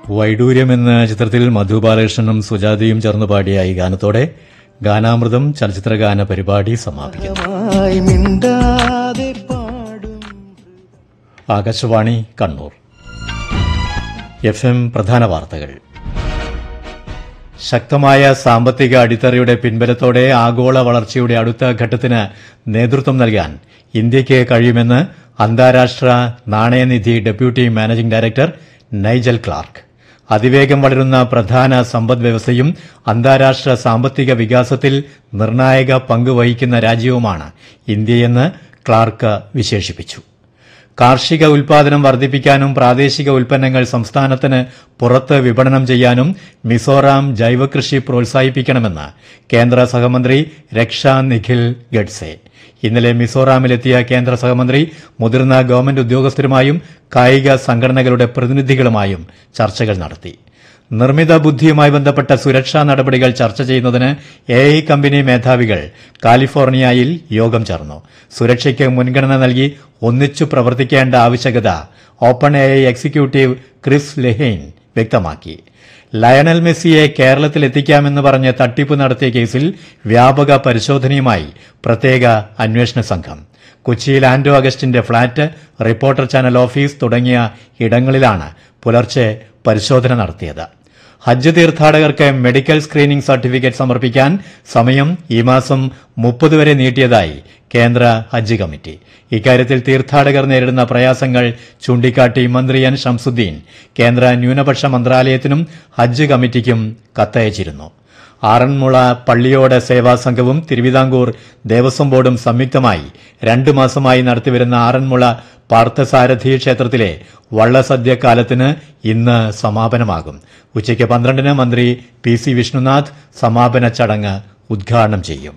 വൈഡൂര്യം എന്ന ചിത്രത്തിൽ മധു ബാലകൃഷ്ണനും സുജാതയും ചേർന്ന് പാടിയ ഈ ഗാനത്തോടെ ഗാനാമൃതം ചലച്ചിത്ര ഗാന പരിപാടി സമാപിക്കുന്നു മായി മിണ്ടാതെ പാടും ആകാശവാണി കണ്ണൂർ എഫ് എം പ്രധാന വാർത്തകൾ ശക്തമായ സാമ്പത്തിക അടിത്തറയുടെ പിൻബലത്തോടെ ആഗോള വളർച്ചയുടെ അടുത്ത ഘട്ടത്തിന് നേതൃത്വം നൽകാൻ ഇന്ത്യയ്ക്ക് കഴിയുമെന്ന് അന്താരാഷ്ട്ര നാണയനിധി deputy managing director Nigel Clarke അതിവേഗം വളരുന്ന പ്രധാന സമ്പദ് വ്യവസ്ഥയും അന്താരാഷ്ട്ര സാമ്പത്തിക വികാസത്തിൽ നിർണായക പങ്ക് വഹിക്കുന്ന രാജ്യവുമാണ് ഇന്ത്യയെന്ന് ക്ലാർക്ക് വിശേഷിപ്പിച്ചു കാർഷിക ഉൽപാദനം വർദ്ധിപ്പിക്കാനും പ്രാദേശിക ഉൽപ്പന്നങ്ങൾ സംസ്ഥാനത്തിന് പുറത്ത് വിപണനം ചെയ്യാനും മിസോറാം ജൈവകൃഷി പ്രോത്സാഹിപ്പിക്കണമെന്ന് കേന്ദ്ര സഹമന്ത്രി രക്ഷാ നിഖിൽ ഗഡ്സെ ഇന്നലെ മിസോറാമിലെത്തിയ കേന്ദ്ര സഹമന്ത്രി മുതിർന്ന ഗവൺമെന്റ് ഉദ്യോഗസ്ഥരുമായും കായിക സംഘടനകളുടെ പ്രതിനിധികളുമായും ചർച്ചകൾ നടത്തി നിർമ്മിത ബുദ്ധിയുമായി ബന്ധപ്പെട്ട സുരക്ഷാ നടപടികൾ ചർച്ച ചെയ്യുന്നതിന് എ ഐ കമ്പനി മേധാവികൾ കാലിഫോർണിയയിൽ യോഗം ചേർന്നു സുരക്ഷയ്ക്ക് മുൻഗണന നൽകി ഒന്നിച്ചു പ്രവർത്തിക്കേണ്ട ആവശ്യകത Open A I executive Chris Lehane വ്യക്തമാക്കി ലയണൽ മെസ്സിയെ കേരളത്തിൽ എത്തിക്കാമെന്ന് പറഞ്ഞ് തട്ടിപ്പ് നടത്തിയ കേസിൽ വ്യാപക പരിശോധനയുമായി പ്രത്യേക അന്വേഷണ സംഘം കൊച്ചിയിൽ ആന്റോ അഗസ്റ്റിന്റെ ഫ്ളാറ്റ് റിപ്പോർട്ടർ ചാനൽ ഓഫീസ് തുടങ്ങിയ ഇടങ്ങളിലാണ് പുലർച്ചെ പരിശോധന നടത്തിയത് ഹജ്ജ് തീർത്ഥാടകർക്ക് മെഡിക്കൽ സ്ക്രീനിംഗ് സർട്ടിഫിക്കറ്റ് സമർപ്പിക്കാൻ സമയം ഈ മാസം മുപ്പത് വരെ നീട്ടിയതായി കേന്ദ്ര ഹജ്ജ് കമ്മിറ്റി ഇക്കാര്യത്തിൽ തീർത്ഥാടകർ നേരിടുന്ന പ്രയാസങ്ങൾ ചൂണ്ടിക്കാട്ടി മന്ത്രി എൻ ഷംസുദ്ദീൻ കേന്ദ്ര ന്യൂനപക്ഷ മന്ത്രാലയത്തിനും ഹജ്ജ് കമ്മിറ്റിക്കും കത്തയച്ചിരുന്നു ആറന്മുള പള്ളിയോട് സേവാ സംഘവും തിരുവിതാംകൂർ ദേവസ്വം ബോർഡും സംയുക്തമായി രണ്ടു മാസമായി നടത്തിവരുന്ന ആറന്മുള പാർത്ഥസാരഥി ക്ഷേത്രത്തിലെ വള്ളസദ്യ കാലത്തിന് ഇന്ന് സമാപനമാകും ഉച്ചയ്ക്ക് പന്ത്രണ്ടിന് മന്ത്രി പി സി വിഷ്ണുനാഥ് സമാപന ചടങ്ങ് ഉദ്ഘാടനം ചെയ്യും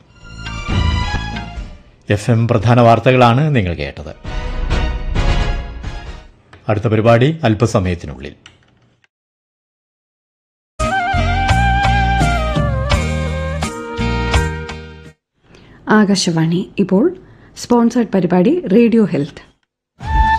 എഫ് എം പ്രധാന വാർത്തകളാണ് നിങ്ങൾ കേട്ടത് അടുത്ത പരിപാടി അല്പസമയത്തിനുള്ളിൽ ആകാശവാണി ഇപ്പോൾ സ്പോൺസേഡ് പരിപാടി റേഡിയോ ഹെൽത്ത്